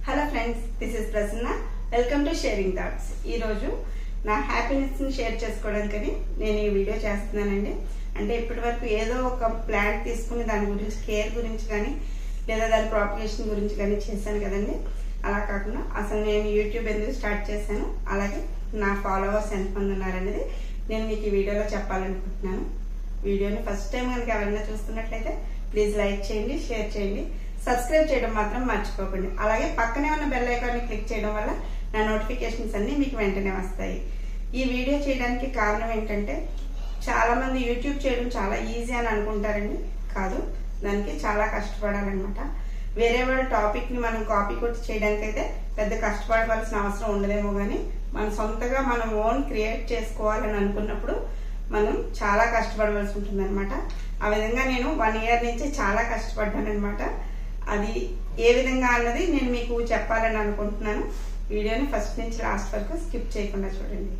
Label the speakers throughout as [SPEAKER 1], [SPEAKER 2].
[SPEAKER 1] Hello friends this is Prasanna welcome to sharing thoughts ఈరోజు నా హ్యాపీనెస్ని share చేసుకోవడానికని నేను ఈ వీడియో చేస్తున్నానండి అంటే ఇప్పటి వరకు ఏదో ఒక ప్లాంట్ తీసుకుని దాని గురించి కేర్ గురించి కానీ లేదా దాని ప్రాపగేషన్ గురించి కానీ చేశాను కదండి అలా కాకుండా అసలు నేను యూట్యూబ్ ఎందుకు స్టార్ట్ చేశాను అలాగే నా ఫాలోవర్స్ ఎంతమంది ఉన్నారనేది నేను మీకు ఈ వీడియోలో చెప్పాలనుకుంటున్నాను వీడియోని ఫస్ట్ టైం కనుక ఎవరైనా చూస్తున్నట్లయితే ప్లీజ్ లైక్ చేయండి షేర్ చేయండి సబ్స్క్రైబ్ చేయడం మాత్రం మర్చిపోకండి అలాగే పక్కనే ఉన్న బెల్ ఐకాన్ని క్లిక్ చేయడం వల్ల నా నోటిఫికేషన్స్ అన్ని మీకు వెంటనే వస్తాయి ఈ వీడియో చేయడానికి కారణం ఏంటంటే చాలా మంది యూట్యూబ్ చేయడం చాలా ఈజీ అని అనుకుంటారండి కాదు దానికి చాలా కష్టపడాలన్నమాట వేరే వాళ్ళ టాపిక్ ని మనం కాపీ కొట్టి చేయడానికి అయితే పెద్ద కష్టపడవలసిన అవసరం ఉండదేమో కానీ మనం సొంతగా మనం ఓన్ క్రియేట్ చేసుకోవాలని అనుకున్నప్పుడు మనం చాలా కష్టపడవలసి ఉంటుంది అనమాట ఆ విధంగా నేను వన్ ఇయర్ నుంచి చాలా కష్టపడ్డాను అనమాట అది ఏ విధంగా అన్నది నేను మీకు చెప్పాలని అనుకుంటున్నాను వీడియోని ఫస్ట్ నుంచి లాస్ట్ వరకు స్కిప్ చేయకుండా చూడండి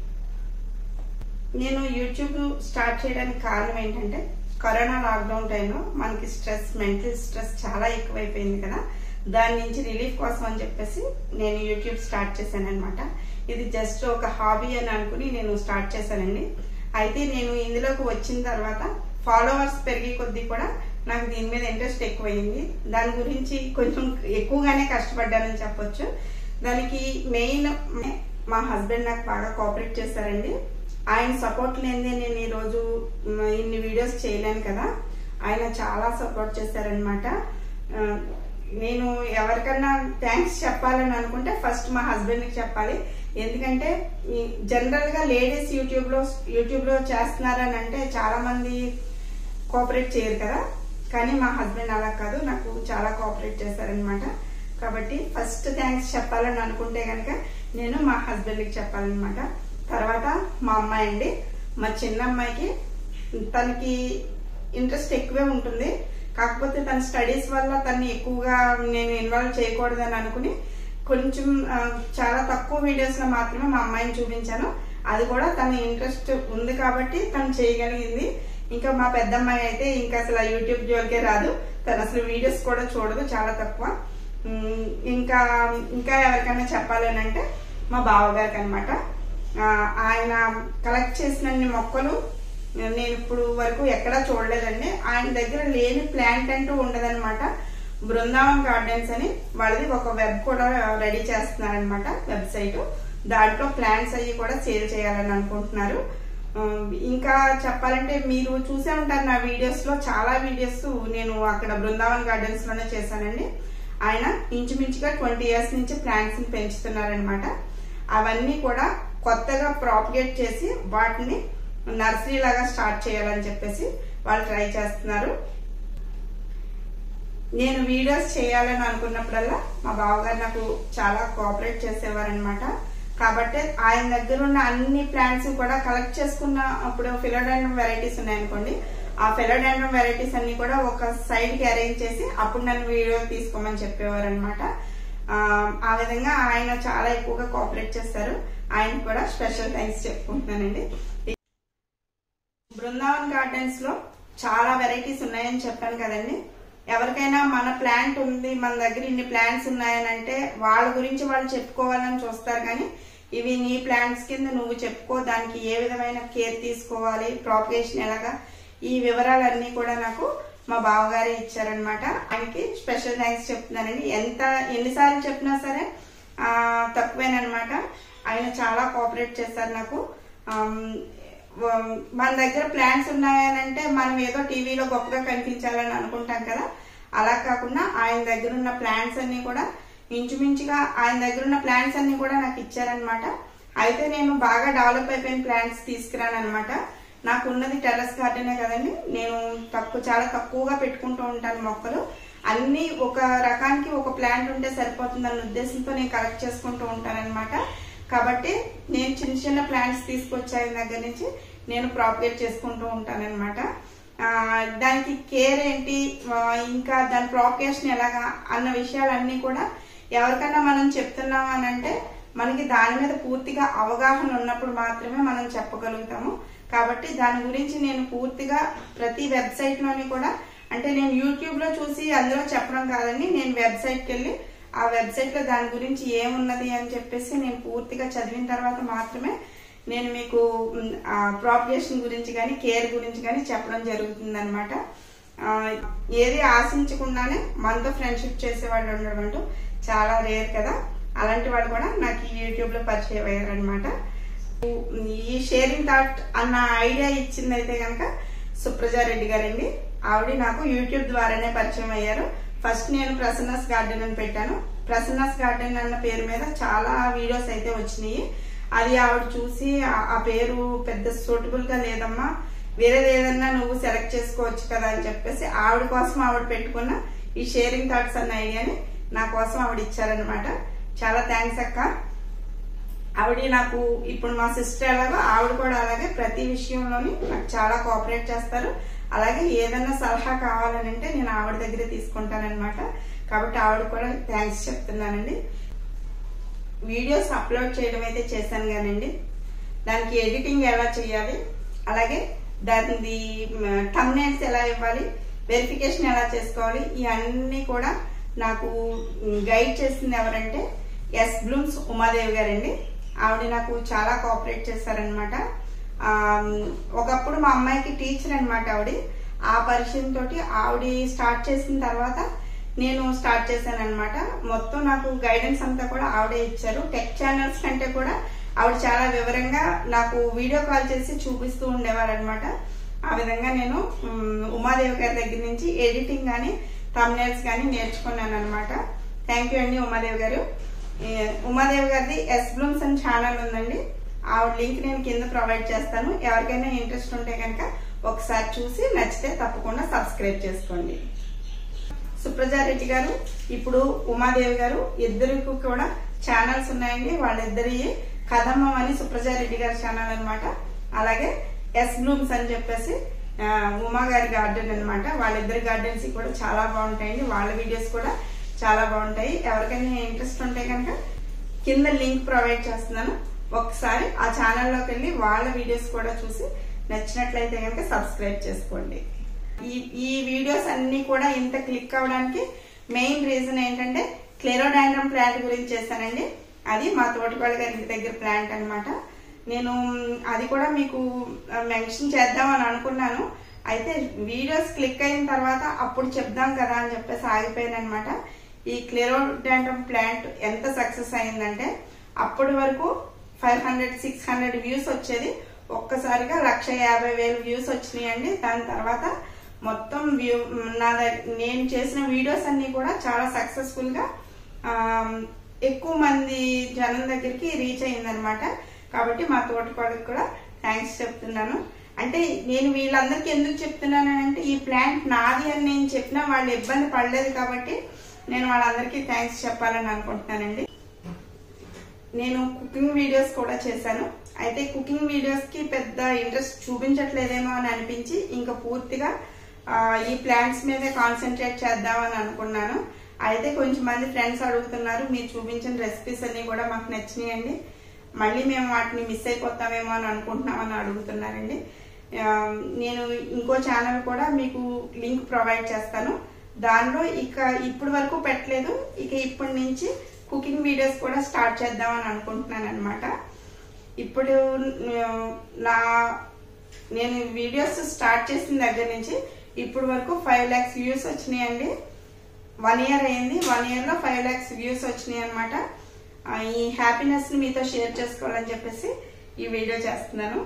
[SPEAKER 1] నేను యూట్యూబ్ స్టార్ట్ చేయడానికి కారణం ఏంటంటే కరోనా లాక్డౌన్ టైంలో మనకి స్ట్రెస్ మెంటల్ స్ట్రెస్ చాలా ఎక్కువైపోయింది కదా దాని నుంచి రిలీఫ్ కోసం అని చెప్పేసి నేను యూట్యూబ్ స్టార్ట్ చేశాను అనమాట ఇది జస్ట్ ఒక హాబీ అని అనుకుని నేను స్టార్ట్ చేశానండి అయితే నేను ఇందులోకి వచ్చిన తర్వాత ఫాలోవర్స్ పెరిగే కొద్దీ కూడా నాకు దీని మీద ఇంట్రెస్ట్ ఎక్కువైంది దాని గురించి కొంచెం ఎక్కువగానే కష్టపడ్డానని చెప్పొచ్చు దానికి మెయిన్ మా హస్బెండ్ నాకు బాగా కోఆపరేట్ చేశారండి ఆయన సపోర్ట్ లేనిదే నేను ఈరోజు ఇన్ని వీడియోస్ చేయలేను కదా ఆయన చాలా సపోర్ట్ చేశారనమాట నేను ఎవరికన్నా థ్యాంక్స్ చెప్పాలని అనుకుంటే ఫస్ట్ మా హస్బెండ్కి చెప్పాలి ఎందుకంటే జనరల్ గా లేడీస్ యూట్యూబ్ లో యూట్యూబ్ లో చేస్తున్నారని అంటే చాలా మంది కోఆపరేట్ చేయరు కదా కానీ మా హస్బెండ్ అలా కాదు నాకు చాలా కోఆపరేట్ చేశారనమాట కాబట్టి ఫస్ట్ థ్యాంక్స్ చెప్పాలని అనుకుంటే కనుక నేను మా హస్బెండ్కి చెప్పాలన్నమాట తర్వాత మా అమ్మాయి అండి మా చిన్న అమ్మాయికి తనకి ఇంట్రెస్ట్ ఎక్కువే ఉంటుంది కాకపోతే తన స్టడీస్ వల్ల తన్ని ఎక్కువగా నేను ఇన్వాల్వ్ చేయకూడదని అనుకుని కొంచెం చాలా తక్కువ వీడియోస్ లో మాత్రమే మా అమ్మాయిని చూపించాను అది కూడా తన ఇంట్రెస్ట్ ఉంది కాబట్టి తను చేయగలిగింది ఇంకా మా పెద్దమ్మాయి అయితే ఇంకా అసలు యూట్యూబ్ జోలికే రాదు తను అసలు వీడియోస్ కూడా చూడదు చాలా తక్కువ ఇంకా ఇంకా ఎవరికైనా చెప్పాలని అంటే మా బావగారికి అనమాట ఆయన కలెక్ట్ చేసినన్ని మొక్కలు నేను ఇప్పుడు వరకు ఎక్కడా చూడలేదండి ఆయన దగ్గర లేని ప్లాంట్ అంటూ ఉండదన్నమాట బృందావన్ గార్డెన్స్ అని వాళ్ళది ఒక వెబ్ కూడా రెడీ చేస్తున్నారనమాట వెబ్సైట్ దాంట్లో ప్లాంట్స్ అవి కూడా సేల్ చేయాలని అనుకుంటున్నారు ఇంకా చెప్పాలంటే మీరు చూసే ఉంటారు నా వీడియోస్ లో చాలా వీడియోస్ నేను అక్కడ బృందావన్ గార్డెన్స్ లోనే చేశానండి ఆయన ఇంచుమించుగా ట్వంటీ ఇయర్స్ నుంచి ప్లాంట్స్ ని పెంచుతున్నారనమాట అవన్నీ కూడా కొత్తగా ప్రాపగేట్ చేసి వాటిని నర్సరీ లాగా స్టార్ట్ చేయాలని చెప్పేసి వాళ్ళు ట్రై చేస్తున్నారు నేను వీడియోస్ చేయాలని అనుకున్నప్పుడల్లా మా బావగారు నాకు చాలా కోఆపరేట్ చేసేవారనమాట కాబట్టి ఆయన దగ్గర ఉన్న అన్ని ప్లాంట్స్ కూడా కలెక్ట్ చేసుకున్న అప్పుడు ఫిలోడాండ్రం వెరైటీస్ ఉన్నాయనుకోండి ఆ ఫిలోడాండ్రం వెరైటీస్ అన్ని కూడా ఒక సైడ్ కి అరేంజ్ చేసి అప్పుడు నన్ను వీడియో తీసుకోమని చెప్పేవారు అనమాట ఆ విధంగా ఆయన చాలా ఎక్కువగా కోఆపరేట్ చేస్తారు ఆయన కూడా స్పెషల్ థ్యాంక్స్ చెప్పుకుంటున్నానండి బృందావన్ గార్డెన్స్ లో చాలా వెరైటీస్ ఉన్నాయని చెప్పాను కదండి ఎవరికైనా మన ప్లాంట్ ఉంది మన దగ్గర ఇన్ని ప్లాంట్స్ ఉన్నాయని అంటే వాళ్ళ గురించి వాళ్ళు చెప్పుకోవాలని చూస్తారు కానీ ఇవి నీ ప్లాంట్స్ కింద నువ్వు చెప్పుకో దానికి ఏ విధమైన కేర్ తీసుకోవాలి ప్రాపగేషన్ ఎలాగా ఈ వివరాలన్నీ కూడా నాకు మా బావగారే ఇచ్చారనమాట ఆయనకి స్పెషల్ థ్యాంక్స్ చెప్తున్నానండి ఎంత ఎన్నిసార్లు చెప్పినా సరే తక్కువేనమాట ఆయన చాలా కోఆపరేట్ చేశారు నాకు మన దగ్గర ప్లాంట్స్ ఉన్నాయనంటే మనం ఏదో టీవీలో గొప్పగా కనిపించాలని అనుకుంటాం కదా అలా కాకుండా ఆయన దగ్గర ఉన్న ప్లాంట్స్ అన్ని కూడా ఇంచుమించుగా ఆయన దగ్గర ఉన్న ప్లాంట్స్ అన్ని కూడా నాకు ఇచ్చారనమాట అయితే నేను బాగా డెవలప్ అయిపోయిన ప్లాంట్స్ తీసుకురాను అనమాట నాకు ఉన్నది టెర్రస్ గార్డెనే కదండి నేను తక్కువ చాలా తక్కువగా పెట్టుకుంటూ ఉంటాను మొక్కలు అన్ని ఒక రకానికి ఒక ప్లాంట్ ఉంటే సరిపోతుందన్న ఉద్దేశంతో నేను కలెక్ట్ చేసుకుంటూ ఉంటానన్నమాట కాబట్టి నేను చిన్న చిన్న ప్లాంట్స్ తీసుకొచ్చాయిన దగ్గర నుంచి నేను ప్రాపగేట్ చేసుకుంటూ ఉంటానన్నమాట దానికి కేర్ ఏంటి ఇంకా దాని ప్రాపగేషన్ ఎలాగా అన్న విషయాలన్నీ కూడా ఎవరికైనా మనం చెప్తున్నాం అని అంటే మనకి దాని మీద పూర్తిగా అవగాహన ఉన్నప్పుడు మాత్రమే మనం చెప్పగలుగుతాము కాబట్టి దాని గురించి నేను పూర్తిగా ప్రతి వెబ్సైట్ లోని కూడా అంటే నేను యూట్యూబ్ లో చూసి అందులో చెప్పడం కాదండి నేను వెబ్సైట్కి వెళ్ళి ఆ వెబ్సైట్ లో దాని గురించి ఏమున్నది అని చెప్పేసి నేను పూర్తిగా చదివిన తర్వాత మాత్రమే నేను మీకు ప్రాపగేషన్ గురించి కానీ కేర్ గురించి కానీ చెప్పడం జరుగుతుంది అనమాట ఏది ఆశించకుండానే మనతో ఫ్రెండ్షిప్ చేసే వాళ్ళు ఉండడం అంటూ చాలా రేర్ కదా అలాంటి వాళ్ళు కూడా నాకు ఈ యూట్యూబ్ లో పరిచయం అయ్యారనమాట ఈ షేరింగ్ థాట్ అన్న ఐడియా ఇచ్చింది అయితే కనుక సుప్రజారెడ్డి గారండి ఆవిడ నాకు యూట్యూబ్ ద్వారానే పరిచయం అయ్యారు ఫస్ట్ నేను ప్రసన్నస్ గార్డెన్ అని పెట్టాను ప్రసన్నస్ గార్డెన్ అన్న పేరు మీద చాలా వీడియోస్ అయితే వచ్చినాయి అది ఆవిడ చూసి ఆ- ఆ పేరు పెద్ద సూటబుల్ గా లేదమ్మా వేరేది ఏదన్నా నువ్వు సెలెక్ట్ చేసుకోవచ్చు కదా అని చెప్పేసి ఆవిడ కోసం ఆవిడ పెట్టుకున్న ఈ షేరింగ్ థాట్స్ అన్న ఐడియాని నా కోసం ఆవిడ ఇచ్చారనమాట చాలా థ్యాంక్స్ అక్క ఆవిడ నాకు ఇప్పుడు మా సిస్టర్ ఎలాగో ఆవిడ కూడా అలాగే ప్రతి విషయంలోని నాకు చాలా కోఆపరేట్ చేస్తారు అలాగే ఏదన్నా సలహా కావాలని అంటే నేను ఆవిడ దగ్గరే తీసుకుంటానన్నమాట కాబట్టి ఆవిడ కూడా థ్యాంక్స్ చెప్తున్నానండి వీడియోస్ అప్లోడ్ చేయడం అయితే చేశాను కానండి దానికి ఎడిటింగ్ ఎలా చేయాలి అలాగే దాని టమ్నైల్స్ ఎలా ఇవ్వాలి వెరిఫికేషన్ ఎలా చేసుకోవాలి ఇవన్నీ కూడా నాకు గైడ్ చేసింది ఎవరంటే ఎస్ బ్లూమ్స్ ఉమాదేవి గారండి ఆవిడ నాకు చాలా కోఆపరేట్ చేశారనమాట ఒకప్పుడు మా అమ్మాయికి టీచర్ అనమాట ఆవిడ ఆ పరిచయం తోటి ఆవిడ స్టార్ట్ చేసిన తర్వాత నేను స్టార్ట్ చేశాను అనమాట మొత్తం నాకు గైడెన్స్ అంతా కూడా ఆవిడే ఇచ్చారు టెక్ ఛానల్స్ కంటే కూడా ఆవిడ చాలా వివరంగా నాకు వీడియో కాల్ చేసి చూపిస్తూ ఉండేవారు అనమాట ఆ విధంగా నేను ఉమ్, ఉమాదేవి గారి దగ్గర నుంచి ఎడిటింగ్ కానీ తమ్నేల్స్ కానీ నేర్చుకున్నాను అనమాట థ్యాంక్ యూ అండి ఉమాదేవి గారు ఏ, ఉమాదేవి గారిది ఎస్ బ్లూమ్స్ అని ఛానల్ ఉందండి ఆవిడ లింక్ నేను కింద ప్రొవైడ్ చేస్తాను ఎవరికైనా ఇంట్రెస్ట్ ఉంటే కనుక ఒకసారి చూసి నచ్చితే తప్పకుండా సబ్స్క్రైబ్ చేసుకోండి సుప్రజారెడ్డి గారు ఇప్పుడు ఉమాదేవి గారు ఇద్దరికి కూడా ఛానల్స్ ఉన్నాయండి వాళ్ళిద్దరి కథమ్మం అని సుప్రజారెడ్డి గారి ఛానల్ అన్నమాట అలాగే ఎస్ బ్లూమ్స్ అని చెప్పేసి ఆ, ఉమా గారి గార్డెన్ అన్నమాట వాళ్ళిద్దరి గార్డెన్స్ కూడా చాలా బాగుంటాయండి వాళ్ళ వీడియోస్ కూడా చాలా బాగుంటాయి ఎవరికైనా ఇంట్రెస్ట్ ఉంటే కనుక కింద లింక్ ప్రొవైడ్ చేస్తున్నాను ఒకసారి ఆ ఛానల్లోకి వెళ్ళి వాళ్ళ వీడియోస్ కూడా చూసి నచ్చినట్లయితే కనుక సబ్స్క్రైబ్ చేసుకోండి ఈ ఈ వీడియోస్ అన్ని కూడా ఇంత క్లిక్ అవ్వడానికి మెయిన్ రీజన్ ఏంటంటే క్లెరోడాండ్రమ్ ప్లాంట్ గురించి చేశానండి అది మా తోటకోళ్ళ గారి ఇంటి దగ్గర ప్లాంట్ అన్నమాట నేను మ్, అది కూడా మీకు మెన్షన్ చేద్దామని అనుకున్నాను అయితే వీడియోస్ క్లిక్ అయిన తర్వాత అప్పుడు చెప్దాం కదా అని చెప్పేసి ఆగిపోయాను అనమాట ఈ క్లెరోడాండ్రమ్ ప్లాంట్ ఎంత సక్సెస్ అయిందంటే అప్పటి వరకు five hundred six hundred views వచ్చేది ఒక్కసారిగా లక్ష యాభై వేలు వ్యూస్ వచ్చినాయండి దాని తర్వాత మొత్తం వ్యూ నా దగ్- నేను చేసిన వీడియోస్ అన్ని కూడా చాలా సక్సెస్ఫుల్ గా ఆమ్, ఎక్కువ మంది జనం దగ్గరికి రీచ్ అయిందనమాట కాబట్టి మా తోటకోళ్ళకి కూడా థ్యాంక్స్ చెప్తున్నాను అంటే నేను వీళ్ళందరికీ ఎందుకు చెప్తున్నాను అంటే ఈ ప్లాంట్ నాది అని నేను చెప్పినా వాళ్ళు ఇబ్బంది పడలేదు కాబట్టి నేను వాళ్ళందరికీ థ్యాంక్స్ చెప్పాలని అనుకుంటున్నానండి నేను కుకింగ్ వీడియోస్ కూడా చేశాను అయితే కుకింగ్ వీడియోస్ కి పెద్ద ఇంట్రెస్ట్ చూపించట్లేదేమో అని అనిపించి ఇంకా పూర్తిగా ఆ, ఈ ప్లాంట్స్ మీదే కాన్సన్ట్రేట్ చేద్దామని అనుకున్నాను అయితే కొంచెం మంది ఫ్రెండ్స్ అడుగుతున్నారు మీరు చూపించిన రెసిపీస్ అన్ని కూడా మాకు నచ్చినాయండి మళ్ళీ మేము వాటిని మిస్ అయిపోతామేమో అని అనుకుంటున్నామని అడుగుతున్నారండి ఆ, నేను ఇంకో ఛానల్ కూడా మీకు లింక్ ప్రొవైడ్ చేస్తాను దానిలో ఇక ఇప్పటి వరకు పెట్టలేదు ఇక ఇప్పటి నుంచి కుకింగ్ వీడియోస్ కూడా స్టార్ట్ చేద్దామని అనుకుంటున్నాను అనమాట ఇప్పుడు ఆ, నా నేను వీడియోస్ స్టార్ట్ చేసిన దగ్గర నుంచి ఇప్పుడు వరకు ఫైవ్ ల్యాక్స్ వ్యూస్ వచ్చినాయండి వన్ ఇయర్ అయింది వన్ ఇయర్ లో ఫైవ్ ల్యాక్స్ వ్యూస్ వచ్చినాయి అనమాట ఈ హ్యాపీనెస్ ని మీతో షేర్ చేసుకోవాలని చెప్పేసి ఈ వీడియో చేస్తున్నాను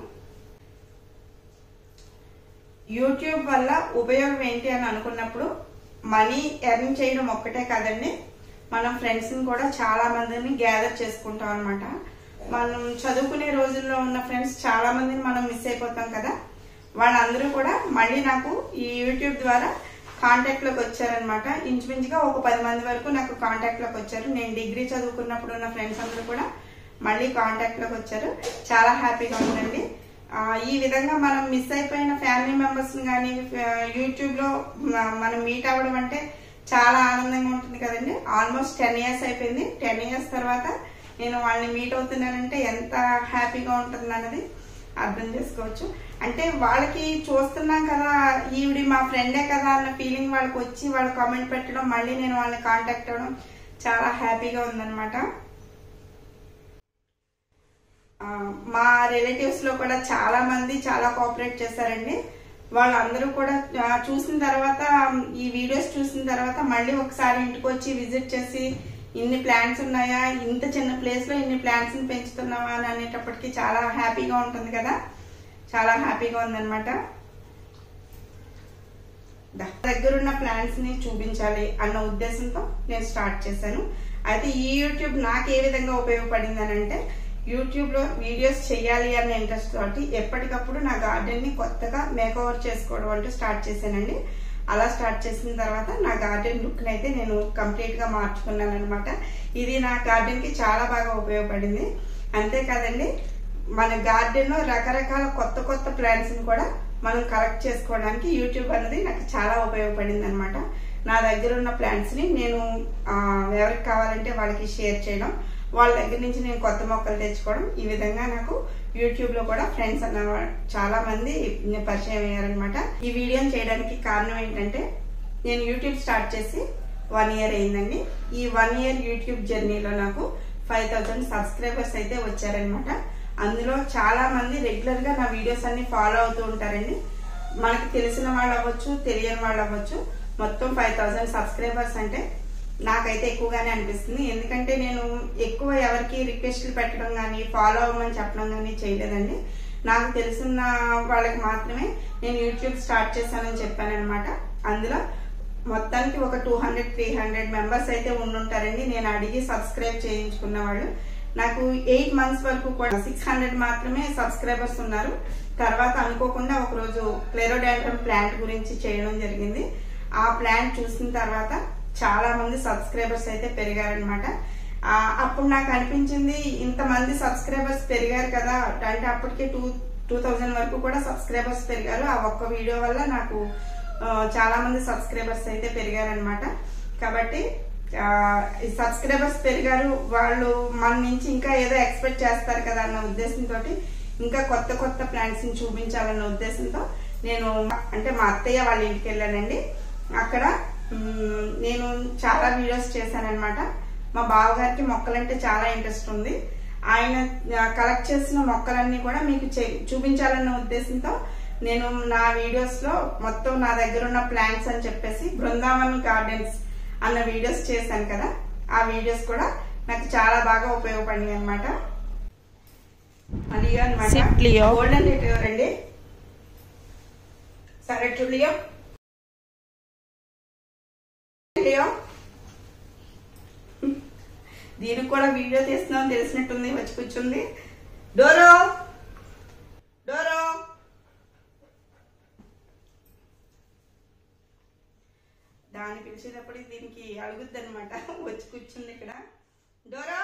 [SPEAKER 1] యూట్యూబ్ వల్ల ఉపయోగం ఏంటి అని అనుకున్నప్పుడు మనీ ఎర్న్ చేయడం ఒక్కటే కాదండి మనం ఫ్రెండ్స్ ని కూడా చాలా మందిని గ్యాదర్ చేసుకుంటాం అనమాట మనం చదువుకునే రోజుల్లో ఉన్న ఫ్రెండ్స్ చాలా మందిని మనం మిస్ అయిపోతాం కదా వాళ్ళందరూ కూడా మళ్ళీ నాకు ఈ యూట్యూబ్ ద్వారా కాంటాక్ట్ లోకి వచ్చారనమాట ఇంచుమించుగా ఒక పది మంది వరకు నాకు కాంటాక్ట్ లోకి వచ్చారు నేను డిగ్రీ చదువుకున్నప్పుడు ఉన్న ఫ్రెండ్స్ అందరూ కూడా మళ్ళీ కాంటాక్ట్ లోకి వచ్చారు చాలా హ్యాపీగా ఉందండి ఆ, ఈ విధంగా మనం మిస్ అయిపోయిన ఫ్యామిలీ మెంబర్స్ కానీ యూట్యూబ్ లో మ- మనం మీట్ అవ్వడం అంటే చాలా ఆనందంగా ఉంటుంది కదండి ఆల్మోస్ట్ టెన్ ఇయర్స్ అయిపోయింది టెన్ ఇయర్స్ తర్వాత నేను వాళ్ళని మీట్ అవుతున్నానంటే ఎంత హ్యాపీగా ఉంటుంది అన్నది అర్థం చేసుకోవచ్చు అంటే వాళ్ళకి చూస్తున్నాం కదా ఈవిడి మా ఫ్రెండే కదా అన్న ఫీలింగ్ వాళ్ళకి వచ్చి వాళ్ళు కామెంట్ పెట్టడం మళ్ళీ నేను వాళ్ళని కాంటాక్ట్ అవ్వడం చాలా హ్యాపీగా ఉందన్నమాట ఆ, మా రిలేటివ్స్ లో కూడా చాలా మంది చాలా కోఆపరేట్ చేశారండి వాళ్ళందరూ కూడా ఆ, చూసిన తర్వాత ఈ వీడియోస్ చూసిన తర్వాత మళ్ళీ ఒకసారి ఇంటికి వచ్చి విజిట్ చేసి ఇన్ని ప్లాంట్స్ ఉన్నాయా ఇంత చిన్న ప్లేస్ లో ఇన్ని ప్లాంట్స్ ని పెంచుతున్నావా అని అనేటప్పటికి చాలా హ్యాపీగా ఉంటుంది కదా చాలా హ్యాపీగా ఉందన్నమాట ద- దగ్గరున్న ప్లాంట్స్ ని చూపించాలి అన్న ఉద్దేశంతో నేను స్టార్ట్ చేశాను అయితే ఈ యూట్యూబ్ నాకు ఏ విధంగా ఉపయోగపడింది అని అంటే యూట్యూబ్ లో వీడియోస్ చేయాలి అన్న ఇంట్రెస్ట్ తోటి ఎప్పటికప్పుడు నా గార్డెన్ ని కొత్తగా మేకఓవర్ చేసుకోవడం అంటూ స్టార్ట్ చేశానండి అలా స్టార్ట్ చేసిన తర్వాత నా గార్డెన్ లుక్ అయితే నేను కంప్లీట్ గా మార్చుకున్నాను అనమాట ఇది నా గార్డెన్ కి చాలా బాగా ఉపయోగపడింది అంతేకాదండి మన గార్డెన్ లో రకరకాల కొత్త కొత్త ప్లాంట్స్ ని కూడా మనం కలెక్ట్ చేసుకోవడానికి యూట్యూబ్ అనేది నాకు చాలా ఉపయోగపడింది అనమాట నా దగ్గర ఉన్న ప్లాంట్స్ ని నేను ఆ, ఎవరికి కావాలంటే వాళ్ళకి షేర్ చేయడం వాళ్ళ దగ్గర నుంచి నేను కొత్త మొక్కలు తెచ్చుకోవడం ఈ విధంగా నాకు యూట్యూబ్ లో కూడా ఫ్రెండ్స్ అన్న వా- చాలా మంది పరిచయం అయ్యారనమాట ఈ వీడియోని చేయడానికి కారణం ఏంటంటే నేను యూట్యూబ్ స్టార్ట్ చేసి వన్ ఇయర్ అయిందండి ఈ వన్ ఇయర్ యూట్యూబ్ జర్నీలో నాకు ఫైవ్ థౌసండ్ సబ్స్క్రైబర్స్ అయితే వచ్చారనమాట అందులో చాలా మంది రెగ్యులర్ గా నా వీడియోస్ అన్ని ఫాలో అవుతూ ఉంటారండి మనకి తెలిసిన వాళ్ళు అవ్వచ్చు తెలియని వాళ్ళు అవ్వచ్చు మొత్తం ఫైవ్ థౌసండ్ సబ్స్క్రైబర్స్ అంటే నాకైతే ఎక్కువగానే అనిపిస్తుంది ఎందుకంటే నేను ఎక్కువ ఎవరికి రిక్వెస్ట్లు పెట్టడం కానీ ఫాలో అవ్వమని చెప్పడం కానీ చేయలేదండి నాకు తెలిసిన వాళ్ళకి మాత్రమే నేను యూట్యూబ్ స్టార్ట్ చేశానని చెప్పాను అనమాట అందులో మొత్తానికి ఒక two hundred three hundred members అయితే ఉండుంటారండి నేను అడిగి సబ్స్క్రైబ్ చేయించుకున్న వాళ్ళు నాకు ఎయిట్ మంత్స్ వరకు కూడా సిక్స్ హండ్రెడ్ మాత్రమే సబ్స్క్రైబర్స్ ఉన్నారు తర్వాత అనుకోకుండా ఒక రోజు క్లెరోడాండ్రమ్ ప్లాంట్ గురించి చేయడం జరిగింది ఆ ప్లాంట్ చూసిన తర్వాత చాలా మంది సబ్స్క్రైబర్స్ అయితే పెరిగారనమాట అప్పుడు నాకు అనిపించింది ఇంతమంది సబ్స్క్రైబర్స్ పెరిగారు కదా అంటే అప్పటికే టూ టూ థౌజండ్ వరకు కూడా సబ్స్క్రైబర్స్ పెరిగారు ఆ ఒక్క వీడియో వల్ల నాకు ఆ, చాలా మంది సబ్స్క్రైబర్స్ అయితే పెరిగారనమాట కాబట్టి ఆ, ఈ సబ్స్క్రైబర్స్ పెరిగారు వాళ్ళు మన నుంచి ఇంకా ఏదో ఎక్స్పెక్ట్ చేస్తారు కదా అన్న ఉద్దేశంతో ఇంకా కొత్త కొత్త ప్లాంట్స్ ని చూపించాలన్న ఉద్దేశంతో నేను అంటే మా అత్తయ్య వాళ్ళ ఇంటికి వెళ్ళానండి అక్కడ మ్, నేను చాలా వీడియోస్ చేశానన్నమాట మా బావగారికి మొక్కలంటే చాలా ఇంట్రెస్ట్ ఉంది ఆయన కలెక్ట్ చేసిన మొక్కలన్నీ కూడా మీకు చే- చూపించాలన్న ఉద్దేశంతో నేను నా వీడియోస్ లో మొత్తం నా దగ్గర ఉన్న ప్లాంట్స్ అని చెప్పేసి బృందావన్ గార్డెన్స్ అన్న వీడియోస్ చేశాను కదా ఆ వీడియోస్ కూడా నాకు చాలా బాగా ఉపయోగపడినాయి అనమాట లియో అనమాట
[SPEAKER 2] Sit, Leo.
[SPEAKER 1] గోల్డెన్ రిట్రీవర్ అండి సరే టు లియో లియో దీనికి కూడా వీడియో తీస్తున్నాం తెలిసినట్టుంది వచ్చి కూర్చుంది డోరో డోరో దాన్ని పిలిచేటప్పుడు దీనికి అడుగుద్ది అనమాట వచ్చి కూర్చుంది ఇక్కడ డోరో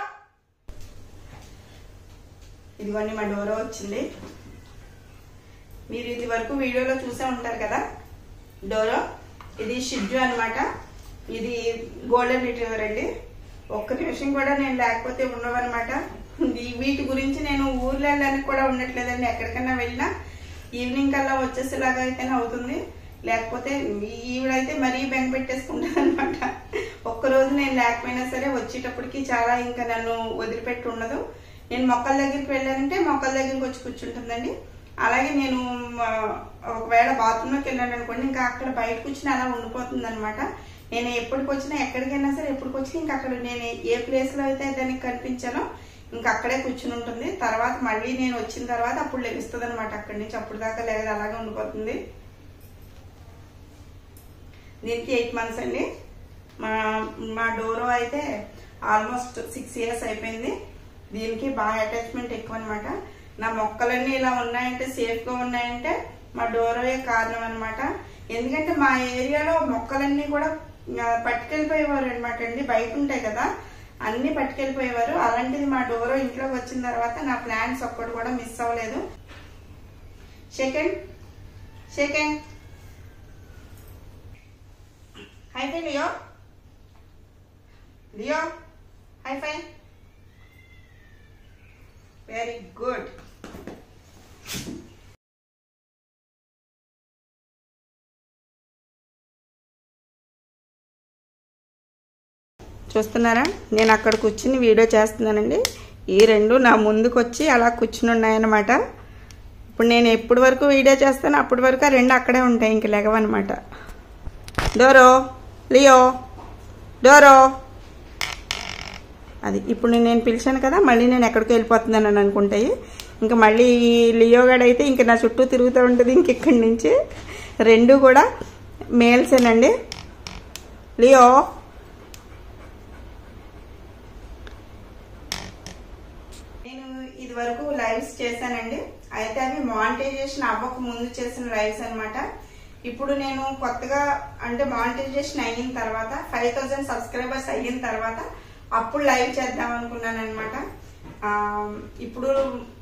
[SPEAKER 1] ఇదిగోండి మా డోరో వచ్చింది మీరు ఇది వరకు వీడియోలో చూసే ఉంటారు కదా డోరో ఇది షిడ్జు అన్నమాట ఇది గోల్డెన్ రిట్రీవర్ అండి ఒక్క నిమిషం కూడా నేను లేకపోతే ఉండవన్నమాట ఈ- వీటి గురించి నేను ఊర్లో వెళ్ళడానికి కూడా ఉండట్లేదండి ఎక్కడికైనా వెళ్ళినా ఈవినింగ్ కల్లా వచ్చేసేలాగా అయితేనే అవుతుంది లేకపోతే ఈవిడైతే మరీ బెంగ పెట్టేసుకుంటుంది అనమాట ఒక్కరోజు నేను లేకపోయినా సరే వచ్చేటప్పటికి చాలా ఇంకా నన్ను వదిలిపెట్టి ఉండదు నేను మొక్కల దగ్గరికి వెళ్ళానంటే మొక్కల దగ్గరికి వచ్చి కూర్చుంటుందండి అలాగే నేను ఆ, ఒకవేళ బాత్రూంలోకి వెళ్ళాను అనుకోండి ఇంకా అక్కడ బయట కూర్చుని అలా ఉండిపోతుంది అనమాట నేను ఎప్పటికి వచ్చినా ఎక్కడికైనా సరే ఎప్పటికి వచ్చినా ఇంకా అక్కడ నేను ఏ ప్లేస్ లో అయితే దానికి కనిపించానో ఇంకా అక్కడే కూర్చుని ఉంటుంది తర్వాత మళ్ళీ నేను వచ్చిన తర్వాత అప్పుడు లెగుస్తుంది అనమాట అక్కడి నుంచి అప్పుడు దాకా లేదు అలాగే ఉండిపోతుంది దీనికి ఎయిట్ మంత్స్ అండి మా మా డోరో అయితే ఆల్మోస్ట్ సిక్స్ ఇయర్స్ అయిపోయింది దీనికి బాగా అటాచ్మెంట్ ఎక్కువ అనమాట నా మొక్కలన్నీ ఇలా ఉన్నాయంటే సేఫ్ గా ఉన్నాయంటే మా డోరోయే కారణం అనమాట ఎందుకంటే మా ఏరియాలో మొక్కలన్నీ కూడా ఆ, పట్టుకెళ్ళిపోయేవారు అనమాట అండి బయట ఉంటాయి కదా అన్ని పట్టుకెళ్ళిపోయేవారు అలాంటిది మా డోరో ఇంట్లోకి వచ్చిన తర్వాత నా ప్లాంట్స్ ఒక్కటి కూడా మిస్ అవ్వలేదు second second hi fi Leo Leo hi fi very good చూస్తున్నారా నేను అక్కడ కూర్చుని వీడియో చేస్తున్నానండి ఈ రెండు నా ముందుకు వచ్చి అలా కూర్చుని ఉన్నాయన్నమాట ఇప్పుడు నేను ఎప్పటి వరకు వీడియో చేస్తానో అప్పటి వరకు ఆ రెండు అక్కడే ఉంటాయి ఇంక లెగవన్నమాట డోరో లియో డోరో అది ఇప్పుడు నేను పిలిచాను కదా మళ్ళీ నేను ఎక్కడికి వెళ్ళిపోతున్నాను అని అనుకుంటాయి ఇంకా మళ్ళీ ఈ లియో గడ్ అయితే ఇంక నా చుట్టూ తిరుగుతూ ఉంటుంది ఇంక ఇక్కడి నుంచి రెండు కూడా మేల్సేనండి లియో నేను ఇది వరకు లైవ్స్ చేశానండి అయితే అవి మానిటైజేషన్ అవ్వక ముందు చేసిన లైవ్స్ అన్నమాట ఇప్పుడు నేను కొత్తగా అంటే మానిటైజేషన్ అయిన తర్వాత ఫైవ్ థౌసండ్ సబ్స్క్రైబర్స్ అయిన తర్వాత అప్పుడు లైవ్ చేద్దాం అనుకున్నాను అనమాట ఇప్పుడు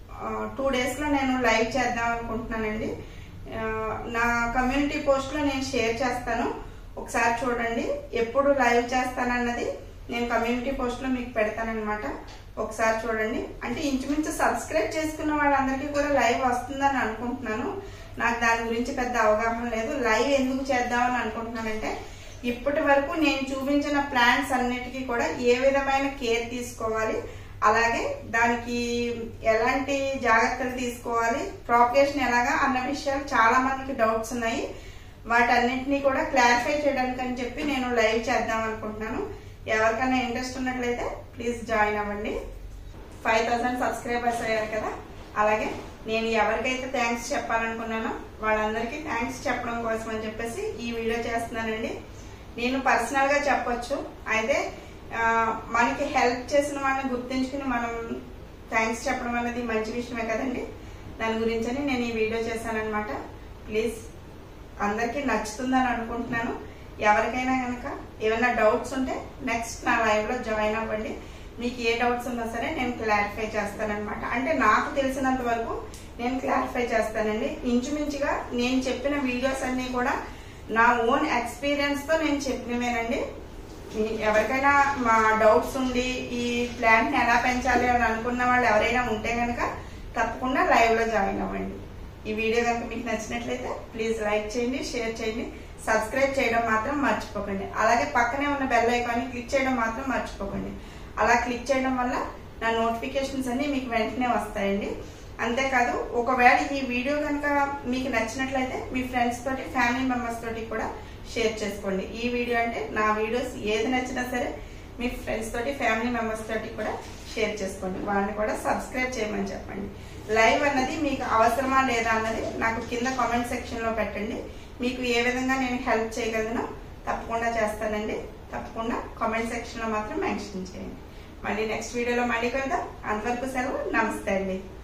[SPEAKER 1] టూ డేస్ లో నేను లైవ్ చేద్దాం అనుకుంటున్నానండి ఆ, నా కమ్యూనిటీ పోస్ట్ లో నేను షేర్ చేస్తాను ఒకసారి చూడండి ఎప్పుడు లైవ్ చేస్తానన్నది నేను కమ్యూనిటీ పోస్ట్ లో మీకు పెడతానన్నమాట ఒకసారి చూడండి అంటే ఇంచుమించు సబ్స్క్రైబ్ చేసుకున్న వాళ్ళందరికీ కూడా లైవ్ వస్తుందని అనుకుంటున్నాను నాకు దాని గురించి పెద్ద అవగాహన లేదు లైవ్ ఎందుకు చేద్దామని అనుకుంటున్నానంటే ఇప్పటి వరకు నేను చూపించిన ప్లాన్స్ అన్నిటికీ కూడా ఏ విధమైన కేర్ తీసుకోవాలి అలాగే దానికి ఎలాంటి జాగ్రత్తలు తీసుకోవాలి ప్రాపగేషన్ ఎలాగా అన్న విషయాలు చాలా మందికి డౌట్స్ ఉన్నాయి వాటన్నిటిని కూడా క్లారిఫై చేయడానికి అని చెప్పి నేను లైవ్ చేద్దాం అనుకుంటున్నాను ఎవరికైనా ఇంట్రెస్ట్ ఉన్నట్లయితే ప్లీజ్ జాయిన్ అవ్వండి ఫైవ్ థౌసండ్ సబ్స్క్రైబర్స్ అయ్యారు కదా అలాగే నేను ఎవరికైతే థ్యాంక్స్ చెప్పాలనుకున్నానో వాళ్ళందరికీ థ్యాంక్స్ చెప్పడం కోసం అని చెప్పేసి ఈ వీడియో చేస్తున్నానండి నేను పర్సనల్ గా చెప్పొచ్చు అయితే ఆ, మనకి హెల్ప్ చేసిన వాళ్ళని గుర్తించుకుని మనం థ్యాంక్స్ చెప్పడం అనేది మంచి విషయమే కదండి దాని గురించని నేను ఈ వీడియో చేశానన్నమాట ప్లీజ్ అందరికీ నచ్చుతుందని అనుకుంటున్నాను ఎవరికైనా కనుక ఏమైనా డౌట్స్ ఉంటే నెక్స్ట్ నా లైవ్ లో జాయిన్ అవ్వండి మీకు ఏ డౌట్స్ ఉన్నా సరే నేను క్లారిఫై చేస్తానన్నమాట అంటే నాకు తెలిసినంత వరకు నేను క్లారిఫై చేస్తానండి ఇంచుమించుగా నేను చెప్పిన వీడియోస్ అన్ని కూడా నా ఓన్ ఎక్స్పీరియన్స్ తో నేను చెప్పినవేనండి మీ- ఎవరికైనా మా డౌట్స్ ఉండి ఈ ప్లాంట్ ని ఎలా పెంచాలి అని అనుకున్న వాళ్ళు ఎవరైనా ఉంటే కనుక తప్పకుండా లైవ్ లో జాయిన్ అవ్వండి ఈ వీడియో కనుక మీకు నచ్చినట్లయితే ప్లీజ్ లైక్ చేయండి షేర్ చేయండి సబ్స్క్రైబ్ చేయడం మాత్రం మర్చిపోకండి అలాగే పక్కనే ఉన్న బెల్ ఐకాన్ క్లిక్ చేయడం మాత్రం మర్చిపోకండి అలా క్లిక్ చేయడం వల్ల నా నోటిఫికేషన్స్ అన్ని మీకు వెంటనే వస్తాయండి అంతేకాదు ఒకవేళ ఈ వీడియో కనుక మీకు నచ్చినట్లయితే మీ ఫ్రెండ్స్ తోటి ఫ్యామిలీ మెంబర్స్ తోటి కూడా షేర్ చేసుకోండి ఈ వీడియో అంటే నా వీడియోస్ ఏది నచ్చినా సరే మీ ఫ్రెండ్స్ తోటి ఫ్యామిలీ మెంబర్స్ తోటి కూడా షేర్ చేసుకోండి వాళ్ళని కూడా సబ్స్క్రైబ్ చేయమని చెప్పండి లైవ్ అన్నది మీకు అవసరమా లేదా అన్నది నాకు కింద కామెంట్ సెక్షన్ లో పెట్టండి మీకు ఏ విధంగా నేను హెల్ప్ చేయగలను తప్పకుండా చేస్తానండి తప్పకుండా కామెంట్ సెక్షన్ లో మాత్రం మెన్షన్ చేయండి మళ్ళీ నెక్స్ట్ వీడియోలో మళ్ళీ కలుద్దాం అంతవరకు సెలవు నమస్తే అండి